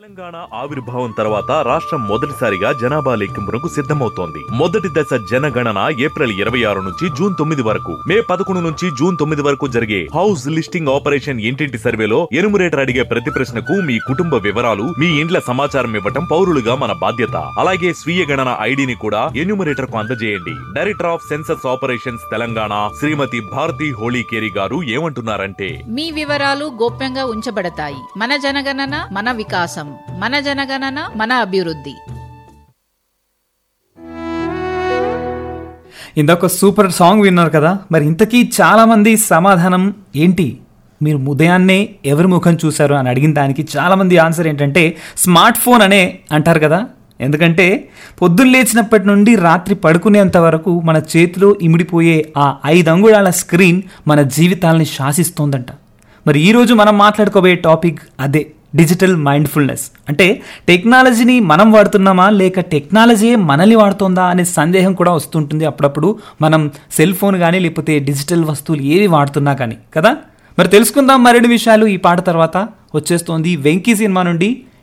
తెలంగాణ ఆవిర్భావం తర్వాత రాష్ట్రం మొదటిసారిగా జనాభా లెక్కింపునకు సిద్ధమవుతోంది మొదటి దశ జనగణన ఏప్రిల్ ఇరవై ఆరు నుంచి జూన్ తొమ్మిది వరకు మే పదకొండు నుంచి జూన్ తొమ్మిది వరకు జరిగే హౌస్ లిస్టింగ్ ఆపరేషన్ ఇంటింటి సర్వేలో ఎనుమరేటర్ అడిగే ప్రతి ప్రశ్నకు మీ కుటుంబ వివరాలు మీ ఇండ్ల సమాచారం ఇవ్వటం పౌరులుగా మన బాధ్యత అలాగే స్వీయ గణన ఐడిని కూడా ఎన్యూమరేటర్ కు అందజేయండి director of census operations Telangana Shrimati Bharathi Holikeri garu ఏమంటున్నారంటే మీ వివరాలు గోప్యంగా ఉంచబడతాయి మన జనగణన మన వికాసం మన జనగణన మన అభివృద్ధి ఇందాక సూపర్ సాంగ్ విన్నారు కదా మరి ఇంతకీ చాలా మంది సమాధానం ఏంటి మీరు ఉదయాన్నే ఎవరి ముఖం చూశారు అని అడిగిన దానికి చాలా మంది ఆన్సర్ ఏంటంటే స్మార్ట్ ఫోన్ అనే అంటారు కదా ఎందుకంటే పొద్దున్న లేచినప్పటి నుండి రాత్రి పడుకునేంత వరకు మన చేతిలో ఇమిడిపోయే ఆ ఐదు అంగుళాల స్క్రీన్ మన జీవితాలని శాసిస్తోందంట మరి ఈరోజు మనం మాట్లాడుకోబోయే టాపిక్ అదే డిజిటల్ మైండ్ఫుల్నెస్ అంటే టెక్నాలజీని మనం వాడుతున్నామా లేక టెక్నాలజీయే మనల్ని వాడుతోందా అనే సందేహం కూడా వస్తుంటుంది అప్పుడప్పుడు మనం సెల్ ఫోన్ కానీ లేకపోతే డిజిటల్ వస్తువులు ఏవి వాడుతున్నా కానీ కదా మరి తెలుసుకుందాం మరిన్ని విషయాలు ఈ పాట తర్వాత వచ్చేస్తోంది వెంకీ సినిమా నుండి